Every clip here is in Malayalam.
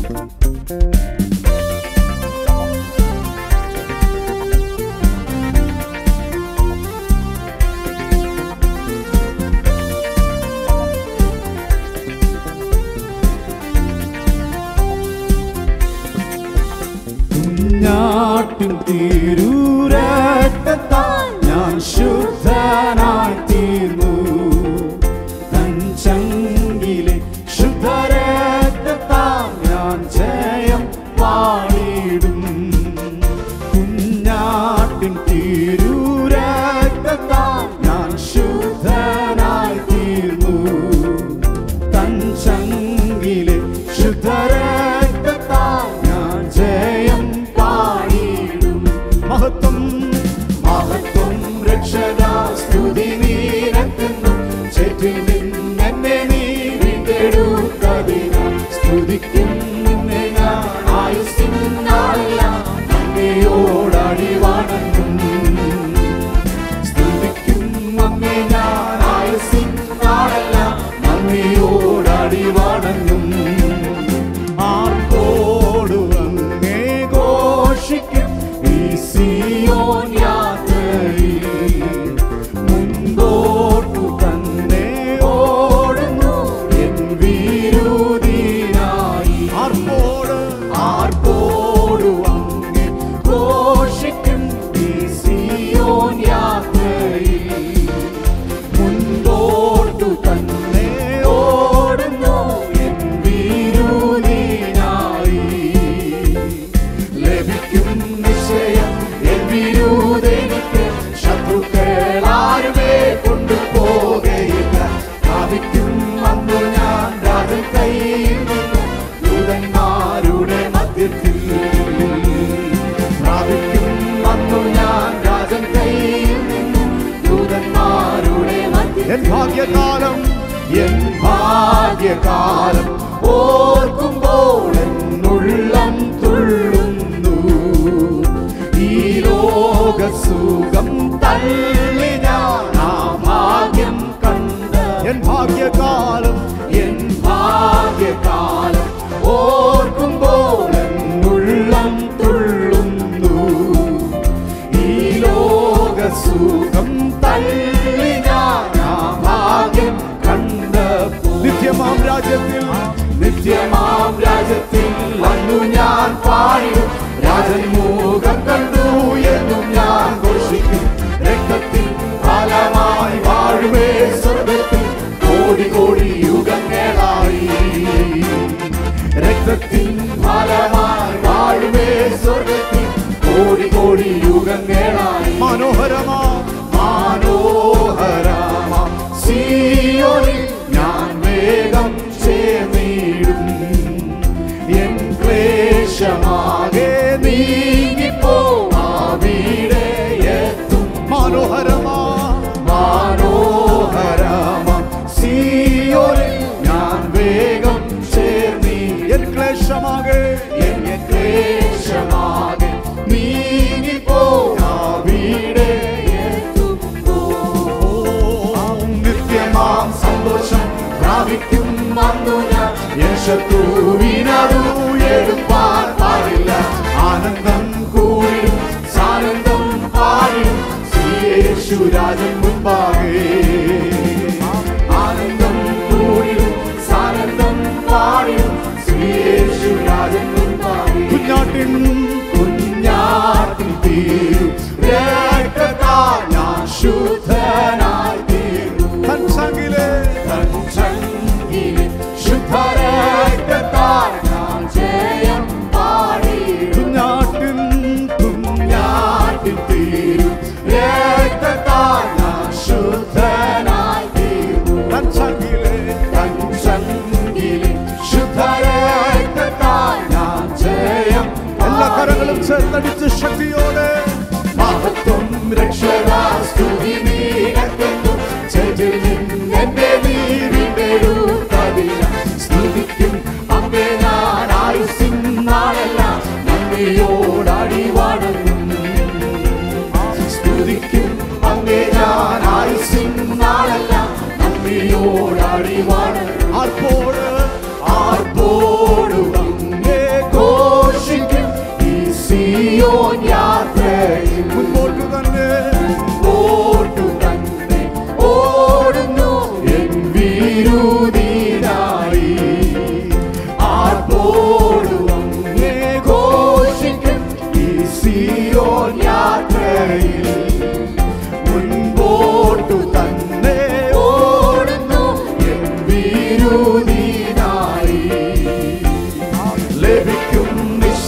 കുഞ്ഞാട്ടിൻ തിരൂരക്തത്താൽ ഞാൻ ശുദ്ധനായി തീർന്നു തൻ ചങ്കിലെ ശുദ്ധരക്തത്താൽ ഞാൻ ജയം പാടിയിടും കുഞ്ഞാട്ടിൻ തിരൂരക്തത്താൽ ഞാൻ ശുദ്ധനായി തീർന്നു തൻ ചങ്കിലെ ശുദ്ധരക്തത്താൽ ഞാൻ ജയം പാടിയിടും മഹത്വം മഹത്വം രക്ഷകാ സ്തുതി നീരക്കുന്നു ചേറ്റിൽ നിന്നെ നീ വീണ്ടെടുത്തതിനാൽ സ്തുതിക്കും നിന്നെ ഞാൻ ആയുസ്സിൻ നാളെല്ലാം അങ്ങയോടടി വണങ്ങും സ്തുതിക്കും അങ്ങേ ഞാൻ ആയുസ്സിൻ നാളെല്ലാം അങ്ങയോടടി വണങ്ങും ആർപ്പോടു അങ്ങേ ഘോഷിക്കും ഈ സിയോൻ യാത്രയിൽ മുൻപോട്ടു തന്നെ ഓടുന്നു എൻ വീരുതിനായി ആർപ്പോട് ആർപ്പോടു അങ്ങേ ഘോഷിക്കും ഈ സിയോൻ യാത്രയിൽ മുൻപോട്ടു തന്നെ ഓടുന്നു എൻ വീരുതിനായി ലഭിക്കും നിശ്ചയം എൻ വിരൂതെനിക്ക് ശത്രുക്കൾ ആരുമേ കൊണ്ടുപോകയില്ല ഭാവിക്കും അന്നു ഞാൻ രാജൻ കയ്യിൽ നിന്നും ദൂതന്മാരുടെ മധ്യത്തിൽ പ്രാപിക്കും അന്നു ഞാൻ രാജൻ കയ്യിൽ നിന്നും ദൂതന്മാരുടെ മധ്യത്തിൽ എൻ ഭാഗ്യകാലം എൻ ഭാഗ്യകാലം ഓർക്കുമ്പോൾ എന്നുള്ളം തുള്ളുന്നു ഈ ലോകസുഖം തള്ളി ഞാൻ ആ ഭാഗ്യം കണ്ട എൻ ഭാഗ്യകാലം എൻ ഭാഗ്യകാലം ഓർക്കുമ്പോൾ എന്നുള്ളം തുള്ളുന്നു ഈ ലോകസുഖം തള്ളി ഞാൻ ആ ഭാഗ്യം കണ്ടപ്പോൾ നിത്യമാം രാജ്യത്തിൽ നിത്യമാം രാജ്യത്തിൽ അന്നു ഞാൻ പാടിയും രാജൻ മുഖം കണ്ടു എന്നും ഞാൻ ഘോഷിക്കും രക്തത്തിൽ ഫലമായി വാഴുമേ സ്വർഗത്തിൽ കോടി കോടി യുഗങ്ങളായി രക്തത്തിൽ ഫലമായി വാഴുമേ സ്വർഗത്തിൽ കോടി കോടി യുഗങ്ങളായി മനോഹരമാ മനോഹരമാ സിയോനിൽ ഞാൻ വേഗം ചേർന്നിടും എൻ ക്ലേശമാകെ നീങ്ങിപ്പോ അവിടെ എത്തും മനോഹരമാ മനോഹരമാ സിയോനിൽ ഞാൻ വേഗം ചേർന്നി എൻ ക്ലേശമാകെ എൻ ക്ലേശമാകെ നീങ്ങിപ്പോ അവിടെ നിത്യമാം സന്തോഷം പ്രാപിക്കും വന്നു ഞാൻ എൻ ശത്രുവിനടു എടുപ്പാൻ പാടില്ല ആനന്ദം കൂടിയും സാനന്ദം പാടിയും ശ്രീയേശുരാജൻ മുൻപാകെ ആനന്ദം കൂടിയും സാനന്ദം പാടിയും ശ്രീയേശുരാജൻ മുൻപാകെ കുഞ്ഞാട്ടിൻ കുഞ്ഞാട്ടിൻ തീരും രക്തത്താൽ ഞാൻ ശുദ്ധനായി തീർന്നു തൻ ചങ്കിലെ തൻ ചങ്കിലെ ശുദ്ധരക്തത്താൽ ഞാൻ ജയം പാടി കുഞ്ഞാട്ടിൻ കുഞ്ഞാട്ടിൻ തീരും രക്തത്താൽ ഞാൻ ശുദ്ധനായി തീർന്നു തൻ ചങ്കിലെ തൻ ചങ്കിലെ ശുദ്ധരക്തത്താൽ ഞാൻ ജയം എല്ലാ കരങ്ങളും ചേർത്തടിച്ച് ശക്തിയോടെ മഹത്വം രക്ഷകാ സ്തുതി നീരക്കുന്നു ചെവിൽ നിന്നെ നീ വീണ്ടെടുത്തതില്ല സ്തുതിക്കും അമ്മേ ഞാൻ ആയുസിൻ നാളെല്ലാം നന്ദിയോടടി വണങ്ങും സ്തുതിക്കും അങ്ങേ ഞാൻ ആയുസിൻ നാളെല്ലാം നന്ദിയോടടി വണങ്ങും ആർപ്പോട് ആർപ്പോട് അങ്ങേ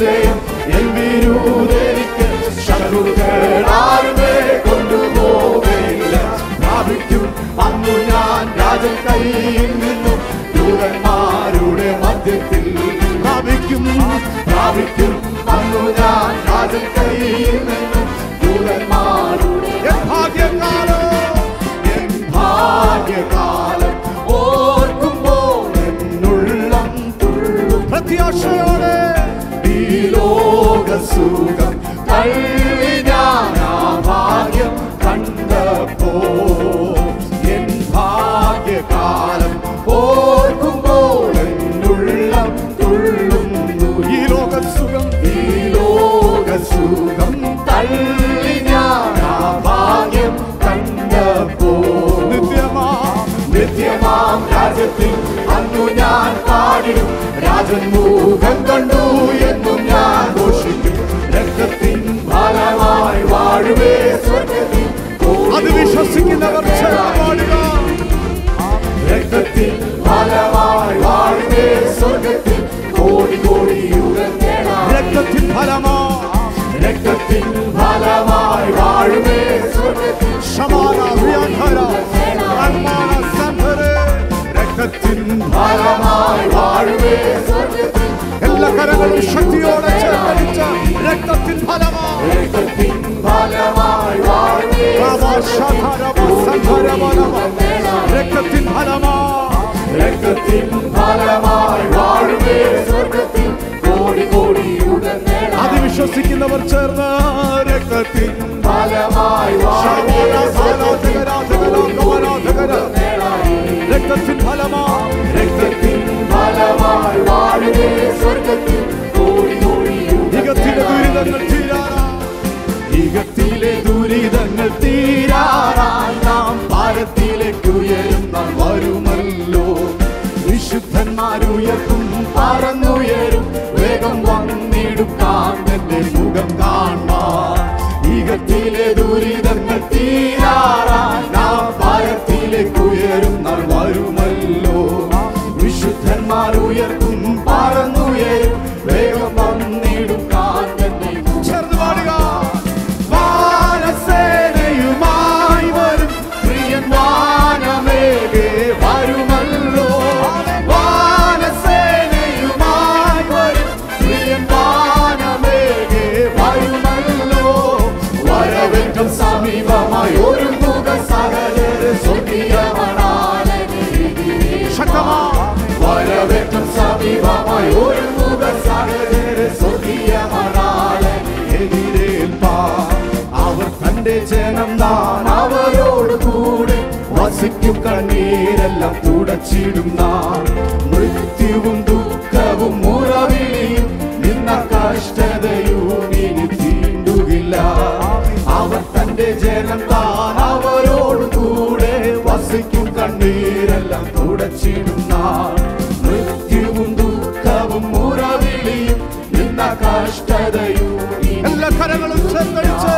നിശ്ചയം എൻ വിരൂതെനിക്ക് ശത്രുക്കളാരുമേ കൊണ്ടുപോകയില്ല പ്രാപിക്കും അന്നു ഞാൻ രാജൻ കയ്യിൽ നിന്നും ദൂതന്മാരുടെ മധ്യത്തിൽ പ്രാപിക്കും പ്രാപിക്കും അന്നു ഞാൻ രാജൻ കയ്യിൽ നിന്നും ദൂതന്മാരുടെ എൻ ഭാഗ്യകാലം എൻ ഭാഗ്യകാലം ഓർക്കുമ്പോൾ എന്നുള്ളം തുള്ളും പ്രത്യാശയോടെ ഈ ലോക സുഖം തള്ളി ഞാൻ ആ ഭാഗ്യം കണ്ടപ്പോ എൻ ഭാഗ്യകാലം ഓർക്കുമ്പോൾ എന്നുള്ളം തുള്ളുന്നു ഈ ലോക സുഖം ഈ ലോക സുഖം തള്ളി ഞാൻ ആ ഭാഗ്യം കണ്ടപ്പോ നിത്യമാം നിത്യമാം രാജ്യത്തിൽ അന്നു ഞാൻ പാടിടും രാജൻ മുഖം കണ്ടു എന്നും ഞാൻ ഘോഷിക്കും രക്തത്തിൻ ഫലമായി വാഴുവേ സ്വർഗത്തിൽ അത് വിശ്വസിക്കുന്നവർ പാടുക രക്തത്തിൻ ഫലമായി വാഴുവേ സ്വർഗത്തിൽ കോടി കോടി രക്തത്തിൻ ഫലമാ രക്തത്തിൻ ഫലമായി വാഴുവേ സ്വർഗത്തിൽ സമാന വ്യാഖര അന്മാന സന്ധരെ രക്തത്തിൻ ഫലമായി വാഴുവേ സ്വർഗത്തിൽ എല്ലാ കരങ്ങളും ശക്തിയോടെ ചേർത്തടിച്ച രക്തത്തിൻ ഫലമാ രക്തത്തിൻ ഫലമായി വാഴുവേ രക്തത്തിൻ ഫലമാ രക്തത്തിൻ ഫലമായി വാഴുവേ സ്വർഗത്തിൽ കോടി കോടി അത് വിശ്വസിക്കുന്നവർ ചേർന്ന് രക്തത്തിൻ ഫലമായി രക്തത്തിൻ ഫലമാ രക്തത്തിൻ ഫലമായി വാഴുവേ സ്വർഗത്തിൽ കോടി കോടി യുഗത്തിലെ ദുരിതങ്ങൾ തീരാറാ യുഗത്തിലെ ദുരിതങ്ങൾ തീരാറായി നാം പാരത്തിലേക്ക് ഉയരും നാം വരുമല്ലോ വിശുദ്ധന്മാരുയർക്കും പറന്നുയരും വേഗം വന്നിടും കാന്തന്റെ മുഖം കാണാൻ യുഗത്തിലെ ദുരിതങ്ങൾ തീരാറായി നാം പാരത്തിലേക്ക് ഉയരും നാം വരുമല്ലോ വിശുദ്ധന്മാരുയർക്കും പറന്നുയരും വേഗം വന്നിടും കാന്തന്റെ ചേർന്ന് പാടുക വാനസേനയുമായി വരും പ്രിയൻ വാനമേകെ വരുമല്ലോ വാനസേനയുമായി വരും പ്രിയൻ വാനമേകെ വരുമല്ലോ വരവേറ്റം സമീപമായി ഒരു മുഖ സകലര് ശക്തമാ വരവേറ്റം സമീപമായി ഒരു മുഖ സകലര് എതിരേൽപ്പാൻ അവർ തന്റെ ജനം താൻ അവരോട് കൂടെ വസിക്കും കണ്ണീരെല്ലാം തുടച്ചിടും നാം മൃത്യുവും ദുഃഖവും മുറവിളിയും നിന്ന കഷ്ടതയും ഇനി തീണ്ടുകില്ല അവർ തന്റെ ജനം താൻ അവരോട് കൂടെ വസിക്കും കണ്ണീരെല്ലാം തുടച്ചിടും നാം മൃത്യുവും ദുഃഖവും മുറവിളിയും നിന്ന കഷ്ടതയും എല്ലാ കരങ്ങളും ചേർത്തടിച്ച്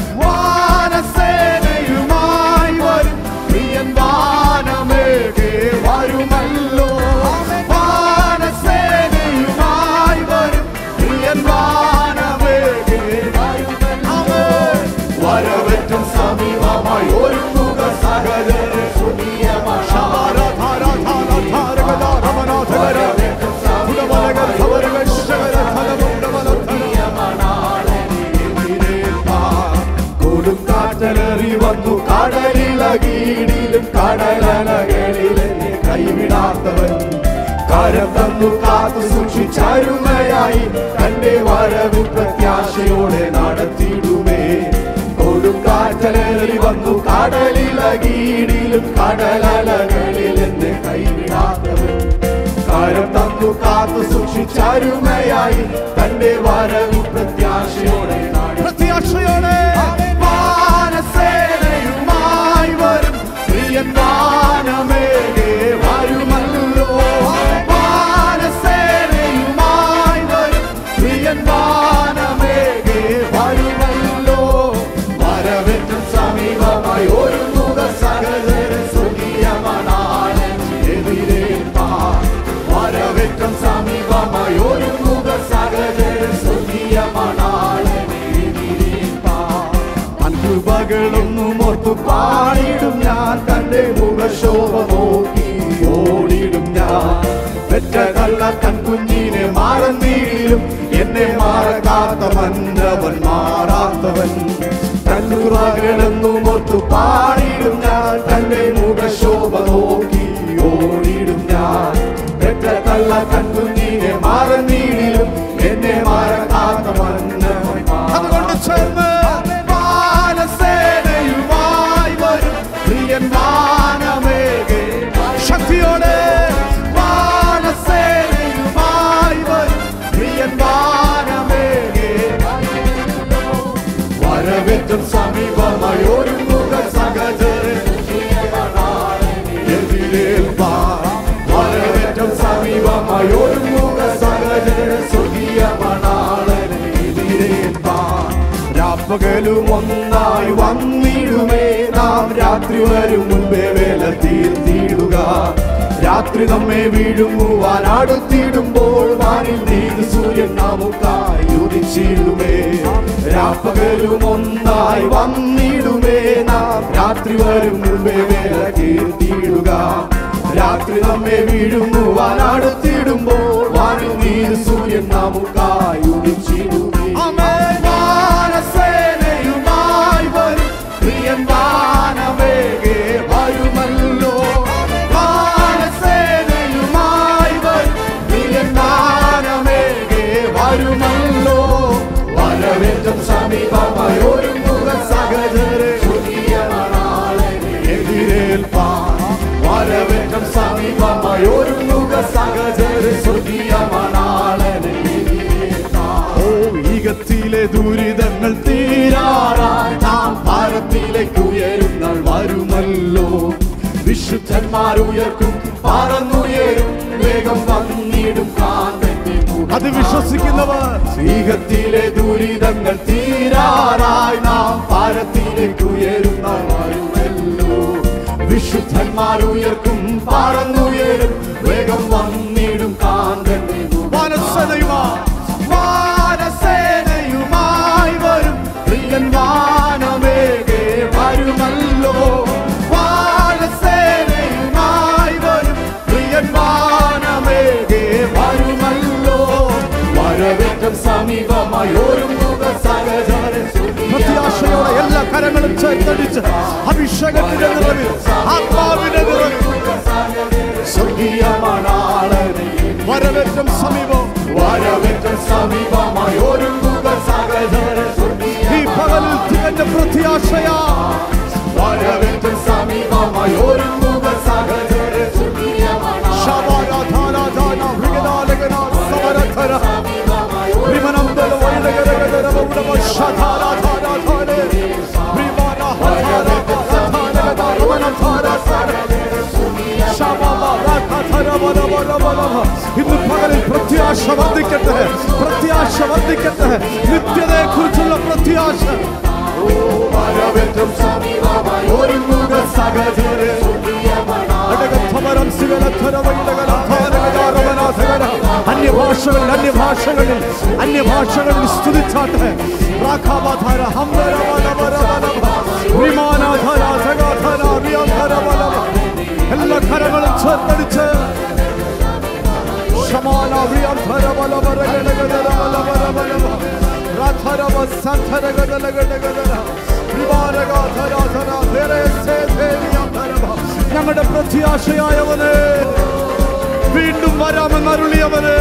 വാനസേനയുമായി വരും പ്രിയൻ വാനമേകെ വരുമല്ലോ വാനസേനയുമായി വരും പ്രിയൻ വാനമേകെ വരുമല്ലോ വരവറ്റം സമീപമായി ഒരു മുഖ സകലരെ കൊടുങ്കാറ്റലറി വന്നു കടലിളകീടിലും കടലകളിൽ എന്നെ കൈവിടാത്തവൻ കരം തന്നു കാത്തു സൂക്ഷിച്ചരുമയായി തന്റെ വരവ് പ്രത്യാശയോടെ നടത്തിയിടുമേ കൊടുങ്കാറ്റലറി വന്നു കടലിളകീടിലും കടലകളിൽ എന്നെ കൈവിടാത്തവൻ കരം തന്നു കാത്തു സൂക്ഷിച്ചരുമയായി തന്റെ വരവ് പ്രത്യാശയോടെ പ്രത്യാശയോടെ വാനസേനയുമായി വരും പ്രിയൻ വാനമേകെ വരുമല്ലോ വാനസേനയുമായി വരും പ്രിയൻ വാനമേകെ വരുമല്ലോ വരവേറ്റം സമീപമായി ഒരു മുഖ സകലര സ്വർഗീയമനാണ് എതിരേൽപ്പാൻ വരവേറ്റം സമീപമായി ഒരു മുഖ സകലര ശത്രുവകളൊന്നും ഓർത്തു പാടിയിടും ഞാൻ തന്റെ മുഖശോഭ നോക്കി ഓടിയിടും ഞാൻ പെറ്റ കള്ള കൺകുഞ്ഞിനെ മാറന്നീടിലും എന്നെ മാറക്കാത്ത മന്നവൻ മാറാത്തവൻ തന്നുറകളെന്നും ഓർത്തു പാടിയിടും ഞാൻ തന്റെ മുഖശോഭ നോക്കി ഓടിയിടും ഞാൻ പെറ്റ കള്ള കൺകുഞ്ഞിനെ മാറന്നീടിലും എന്നെ മാറക്കാത്ത മന്നവൻ അതുകൊണ്ട് ചേർന്ന് ബാലസേനയുമായി വരും പ്രിയൻ വാനമേഘേ ശക്തിയോടെ ബാലസേനയുമായി വരും പ്രിയൻ വാനമേഘേ വരവേറ്റം സമീപമായി ഒരുങ്ങുക സഹചരെ എതിരേൽപ്പാൻ വരവേറ്റം സമീപമായി ഒരുങ്ങുക സഹചരെ സ്വർഗീയ മണാളനെ എതിരേൽപ്പാൻ രാപ്പകലും ഒന്നായി വന്നിടുമേ നാം രാത്രി വരും മുൻപേ വേല തീർത്തിടുക രാത്രി നമ്മെ വീഴുമുവാൻ അടുത്തിടുമ്പോൾ വാനിൽ നീതി സൂര്യൻ നമുക്കായി ഉദിച്ചിടുമേ രാപ്പകലും ഒന്നായി വന്നിടുമേ നാം രാത്രി വരും മുൻപേ വേല തീർത്തിടുക രാത്രി നമ്മെ വീഴുമുവാൻ അടുത്തിടുമ്പോൾ വാനിൽ നീതി സൂര്യൻ നമുക്കായി ഉദിച്ചിടുമേ വാനസേനയുമായി വരും പ്രിയൻ വാനവേഗേ വരുമല്ലോ വാനസേനയുമായി വരും പ്രിയൻ വാനവേഗേ വരുമല്ലോ വരവേറ്റം സമീപമായി ഒരു മുഖ സഹചരെ എതിരേൽപ്പാൻ വരവേറ്റം സമീപമായി ഒരു മുഖ സഹചരെ സ്വർഗീയ മണാളനെ ഓ ഈകത്തിലെ ദുരിതങ്ങൾ തീരാറായി നാം ഭാരത്തിലേക്ക് ഉയരുന്നാൾ വരുമല്ലോ വിശുദ്ധന്മാർ ഉയർക്കും പറന്നുയരും വേഗം വന്നിടും കാന്തന്റെ മുഖം. അത് വിശ്വസിക്കുന്നവർ ഈകത്തിലെ ദുരിതങ്ങൾ തീരാറായി നാം ഭാരത്തിലേക്ക് ഉയരുന്നാൾ വരുമല്ലോ വിശുദ്ധന്മാർ ഉയർക്കും പറന്നുയരും വേഗം വന്നിടും കാന്തന്റെ വാനസേനയുമായി വാനസേനയുമായി വരും പ്രിയൻ വാനമേകെ വരുമല്ലോ വാനസേനയുമായി വരും പ്രിയൻ വാനമേകെ വരുമല്ലോ വരവേറ്റം സമീപമായി ഒരു മുഖ സഹചര പ്രത്യാശയോടെ എല്ലാ കരങ്ങളും ചേർത്തടിച്ച് അഭിഷേകത്തിന്റെ നിറവിൽ ആത്മാവിന്റെ നിറവിൽ സ്വർഗീയമാണാളനെ വരവേറ്റം സമീപം വരവേറ്റം സമീപമായി ഒരു മുഖ സഹചര ഈ പകലിൽ തികഞ്ഞ പ്രത്യാശയാ വരവേറ്റം സമീപമായി ഒരു മുഖ സഹചര ശബാരാധാരാധാന ഭൃഗനാലകന സമരധര വിമനംബല വൈലകരകര ബൗഡവ ശധാരാധാരാധാരെ ഇന്ന് പകലിൽ പ്രത്യാശ വർദ്ധിക്കട്ടെ പ്രത്യാശ വർദ്ധിക്കട്ടെ നിത്യതയെ കുറിച്ചുള്ള പ്രത്യാശ ഒരു മുഖ സഹചരെ അടകത്തമരം സിഗലധര വൈലകലധാരകധാരവനാഥകര. അന്യഭാഷകളിൽ അന്യഭാഷകളിൽ അന്യഭാഷകളിൽ സ്തുതിച്ചാട്ടെ രാഘാവധാര ഹംബരവനവരവനവ. വിമാനാധാര ജഗാധാര റിയാധാരവനവ. എല്ലാ കരങ്ങളും ചേർത്തടിച്ച് ശമാന വ്രിയാന്ധരവലവരഗണഗണരവലവരവലവ. രാധരവ സന്ധരഗണലഗണഗണര. വിമാനഗാധരാധര ധേരേസേ ധേരിയാധരവ. ഞങ്ങളുടെ പ്രത്യാശയായവന് വീണ്ടും വരാമെന്ന് അരുളിയവന്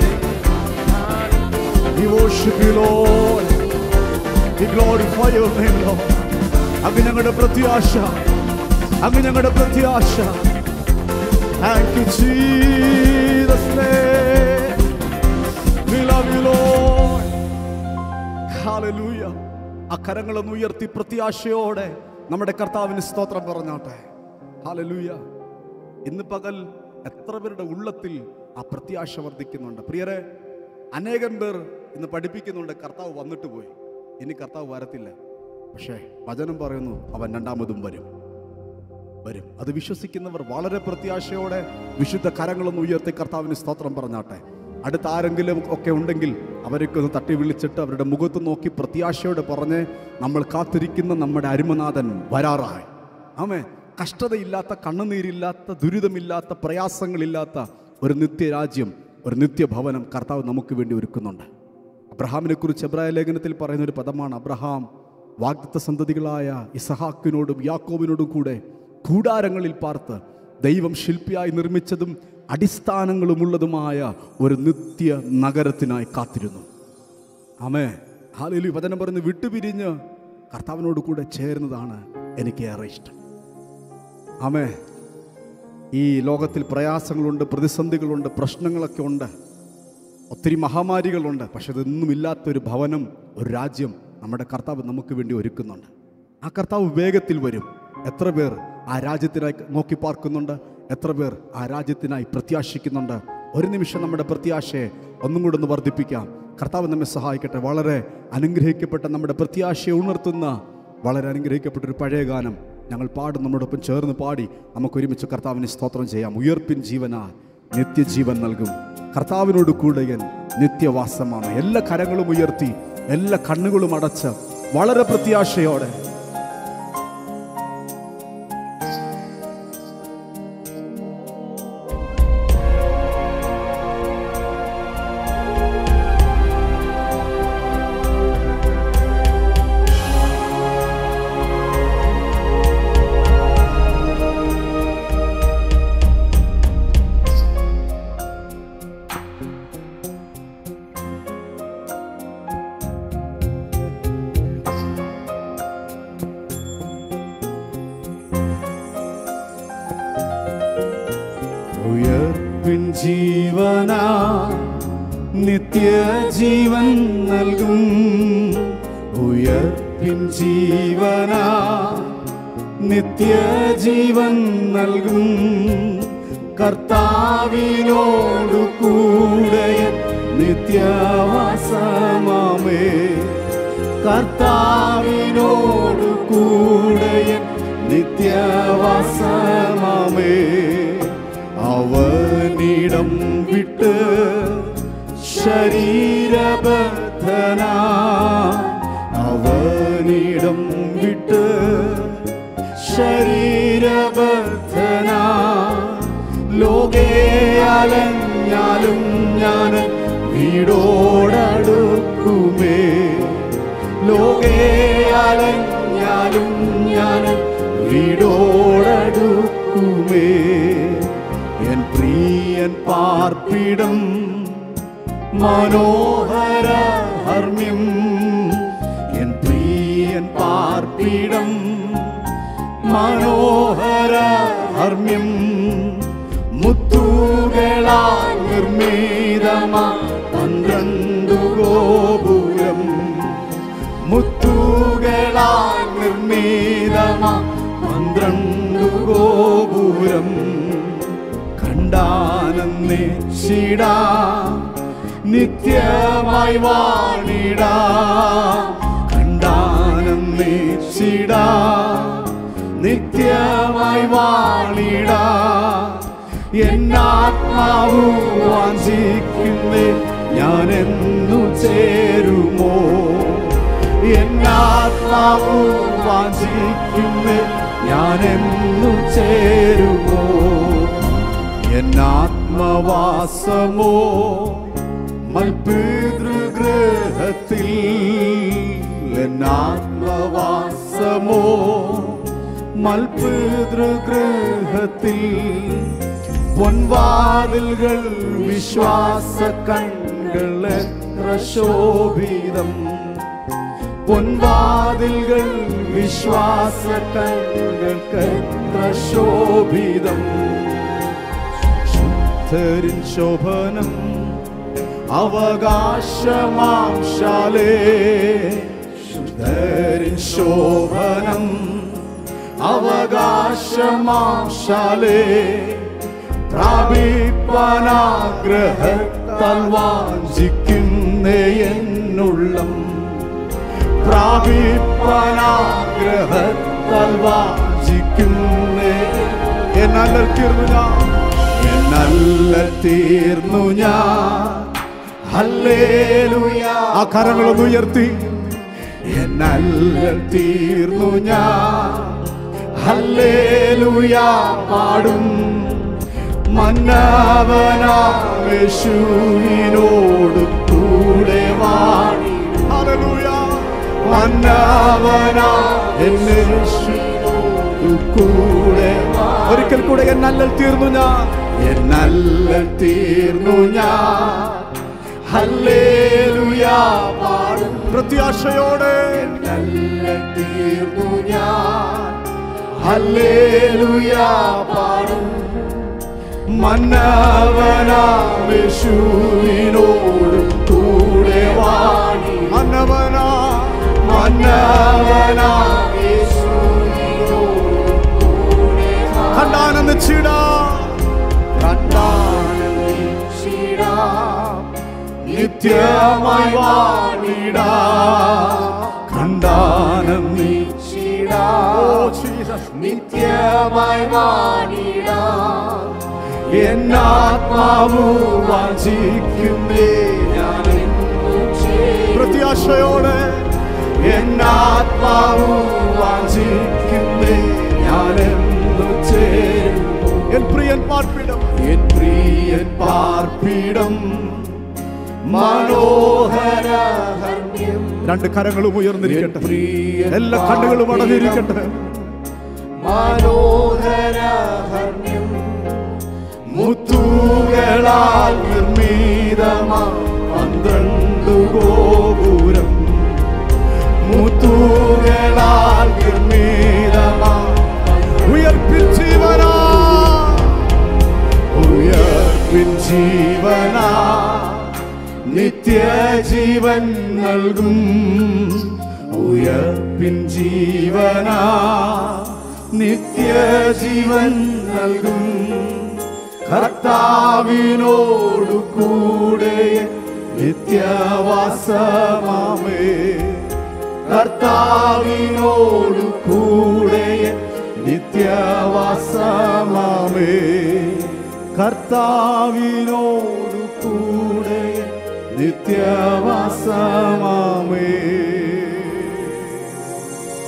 We worship you, Lord. We glorify your name, Lord. അങ്ങ് ഞങ്ങളുടെ പ്രത്യാശ അങ്ങ് ഞങ്ങളുടെ പ്രത്യാശ Thank you, Jesus' name. We love you, Lord. Hallelujah. ആ കരങ്ങളൊന്ന് ഉയർത്തി പ്രത്യാശയോടെ നമ്മുടെ കർത്താവിന് സ്തോത്രം പറഞ്ഞോട്ടെ ഹാലലൂയ ഇന്ന് പകൽ എത്ര പേരുടെ ഉള്ളത്തിൽ ആ പ്രത്യാശ വർദ്ധിക്കുന്നുണ്ട് പ്രിയരെ അനേകം പേർ ഇന്ന് പഠിപ്പിക്കുന്നുണ്ട് കർത്താവ് വന്നിട്ട് പോയി ഇനി കർത്താവ് വരത്തില്ല പക്ഷേ വചനം പറയുന്നു അവൻ രണ്ടാമതും വരും വരും അത് വിശ്വസിക്കുന്നവർ വളരെ പ്രത്യാശയോടെ വിശുദ്ധ കരങ്ങളൊന്ന് ഉയർത്തി കർത്താവിന് സ്തോത്രം പറഞ്ഞാട്ടെ അടുത്ത ആരെങ്കിലും ഒക്കെ ഉണ്ടെങ്കിൽ അവരൊക്കെ ഒന്ന് തട്ടി വിളിച്ചിട്ട് അവരുടെ മുഖത്ത് നോക്കി പ്രത്യാശയോടെ പറഞ്ഞ് നമ്മൾ കാത്തിരിക്കുന്ന നമ്മുടെ അരുമനാഥൻ വരാറായി ആമേ കഷ്ടതയില്ലാത്ത കണ്ണുനീരില്ലാത്ത ദുരിതമില്ലാത്ത പ്രയാസങ്ങളില്ലാത്ത ഒരു നിത്യരാജ്യം ഒരു നിത്യഭവനം കർത്താവ് നമുക്ക് വേണ്ടി ഒരുക്കുന്നുണ്ട് അബ്രഹാമിനെ കുറിച്ച് എബ്രായ ലേഖനത്തിൽ പറയുന്ന ഒരു പദമാണ് അബ്രഹാം വാഗ്ദത്ത സന്തതികളായ ഇസഹാക്കിനോടും യാക്കോബിനോടും കൂടെ കൂടാരങ്ങളിൽ പാർത്ത് ദൈവം ശില്പിയായി നിർമ്മിച്ചതും അടിസ്ഥാനങ്ങളുമുള്ളതുമായ ഒരു നിത്യ നഗരത്തിനായി കാത്തിരുന്നു ആമേ ഹാലലി വചനം പറഞ്ഞ് വിട്ടുപിരിഞ്ഞ് കർത്താവിനോട് കൂടെ ചേരുന്നതാണ് എനിക്ക് ഏറെ ഇഷ്ടം ആമേ ഈ ലോകത്തിൽ പ്രയാസങ്ങളുണ്ട് പ്രതിസന്ധികളുണ്ട് പ്രശ്നങ്ങളൊക്കെ ഉണ്ട് ഒത്തിരി മഹാമാരികളുണ്ട് പക്ഷെ ഇതൊന്നും ഇല്ലാത്തൊരു ഭവനം ഒരു രാജ്യം നമ്മുടെ കർത്താവ് നമുക്ക് വേണ്ടി ഒരുക്കുന്നുണ്ട് ആ കർത്താവ് വേഗത്തിൽ വരും എത്ര പേർ ആ രാജ്യത്തിനായി നോക്കി പാർക്കുന്നുണ്ട് എത്ര പേർ ആ രാജ്യത്തിനായി പ്രത്യാശിക്കുന്നുണ്ട് ഒരു നിമിഷം നമ്മുടെ പ്രത്യാശയെ ഒന്നും കൂടെ ഒന്ന് വർദ്ധിപ്പിക്കാം കർത്താവ് നമ്മെ സഹായിക്കട്ടെ വളരെ അനുഗ്രഹിക്കപ്പെട്ട നമ്മുടെ പ്രത്യാശയെ ഉണർത്തുന്ന വളരെ അനുഗ്രഹിക്കപ്പെട്ട ഒരു പഴയ ഗാനം ഞങ്ങൾ പാടും നമ്മോടൊപ്പം ചേർന്ന് പാടി നമുക്ക് ഒരുമിച്ച് കർത്താവിനെ സ്തോത്രം ചെയ്യാം ഉയർപ്പിൻ ജീവനാൽ നിത്യജീവൻ നൽകും കർത്താവിനോട് കൂടെയൻ നിത്യവാസമാണ് എല്ലാ കരങ്ങളും ഉയർത്തി എല്ലാ കണ്ണുകളും അടച്ച് വളരെ പ്രത്യാശയോടെ ഉയർപ്പിൻ ജീവനാ നിത്യജീവൻ നൽകും ഉയർപ്പിൻ ജീവനാ നിത്യജീവൻ നൽകും കർത്താവിനോടു കൂടെ നിത്യവാസമാമേ കർത്താവിനോടു കൂടെ നിത്യവാസമാമേ അവനിടം വിട്ട് ശരീരബദ്ധന അവനിടം വിട്ട് ശരീരബദ്ധന ലോകേ അലഞ്ഞാലും ഞാൻ വീടോടടുക്കുമേ ലോകേ അലഞ്ഞാലും ഞാൻ വീടോടടുക്കുമേ എൻ പ്രിയൻ പാർപ്പിടം മനോഹര ഹർമ്മ്യം എൻ പ്രിയൻ പാർപ്പിടം മനോഹര ഹർമ്മ്യം മുത്തുകളാൽ നിർമ്മിതമാ പന്ത്രണ്ടു ഗോപുരം മുത്തുകളാൽ നിർമ്മിതമാ പന്ത്രണ്ടു ഗോപുരം കണ്ടാനന്ദിച്ചിടാ നിത്യമായി വാണിടാ കണ്ടാനന്ദിച്ചിടാ നിത്യമായി വാണിടാ എന്നാത്മാവു വാഞ്ചിക്കുന്നേ ഞാൻ എന്നു ചേരുമോ എന്നാത്മാവു വാഞ്ചിക്കുന്നേ ഞാൻ എന്നു ചേരുമോ എന്നാത്മവാസമോ മൽപിതൃഗൃഹത്തിൽ എന്നാത്മവാസമോ മൽപിതൃഗൃഹത്തിൽ പൊൻവാതിൽകൾ വിശ്വാസ കൺകൾ എത്ര ശോഭിതം പൊൻവാതിൽകൾ വിശ്വാസ കൺകൾക്ക് എത്ര ശോഭിതം ശുദ്ധരിൻ ശോഭനം അവകാശമാം ശാലേ ശുദ്ധരിൻ ശോഭനം അവകാശമാം ശാലേ പ്രാപിപ്പാനാഗ്രഹത്താൽ വാഞ്ചിക്കുന്നേ എന്നുള്ളം പ്രാപിപ്പാനാഗ്രഹത്താൽ വാഞ്ചിക്കുന്നേ എന്നല്ല തീർന്നു ഞാൻ എന്നല്ല തീർന്നു ഞാൻ ഹല്ലേലൂയ ആ കരങ്ങളൊന്ന് ഉയർത്തി എന്നല്ല തീർന്നു ഞാൻ ഹല്ലേലൂയ പാടും മന്നവനാശുവിനോട് കൂടെ വാണി ഹല്ലേലൂയ മന്നവനാ എന്നെ കൂടെ ഒരിക്കൽ കൂടെ എന്നല്ലൽ തീർന്നു ഞാൻ എന്നല്ലൽ തീർന്നു ഞാൻ ഹല്ലേലൂയ പാടും പ്രത്യാശയോടെ എന്നല്ലൽ തീർന്നു ഞാൻ ഹല്ലേലൂയ പാടും മന്നവനാശുവിനോട് കൂടെ വാണി മന്നവനാ മന്നവനാ കണ്ടാനന്ദിച്ചിട കണ്ടാനന്ദിച്ചിട നിത്യമായി വാണിട കണ്ടാനന്ദിച്ചിട നിത്യമായി വാണിടാം എന്നാത്മാവു വാഞ്ചിക്കുന്നേ ഞാൻ പ്രത്യാശയോടെ എന്നാത്മാവു വാഞ്ചിക്കുന്നേ ഞാനെന്നു ചേരും എൻ പ്രിയൻ പാർപ്പിടം എൻ പ്രിയൻ പാർപ്പിടം മനോഹര രണ്ട് കരങ്ങളും ഉയർന്നിരിക്കട്ടെ പ്രിയൻ എല്ലാ കണ്ണുകളും അടഞ്ഞിരിക്കട്ടെ മനോഹര ഹർമ്മ്യം മുത്തുകളാൽ നിർമ്മിതമാ പന്ത്രണ്ട് ഗോപുരം മുത്തുകളാൽ നിർമ്മിതമാ ഉയർപ്പിൻ ജീവനാ ഉയർപ്പിൻ ജീവനാ നിത്യജീവൻ നൽകും ഉയർപ്പിൻ ജീവനാ നിത്യജീവൻ നൽകും കർത്താവിനോടു കൂടെ നിത്യവാസമാമേ കർത്താവിനോടു കൂടെ നിത്യവാസമാമേ കർത്താവിനോടു കൂടെ നിത്യവാസമാമേ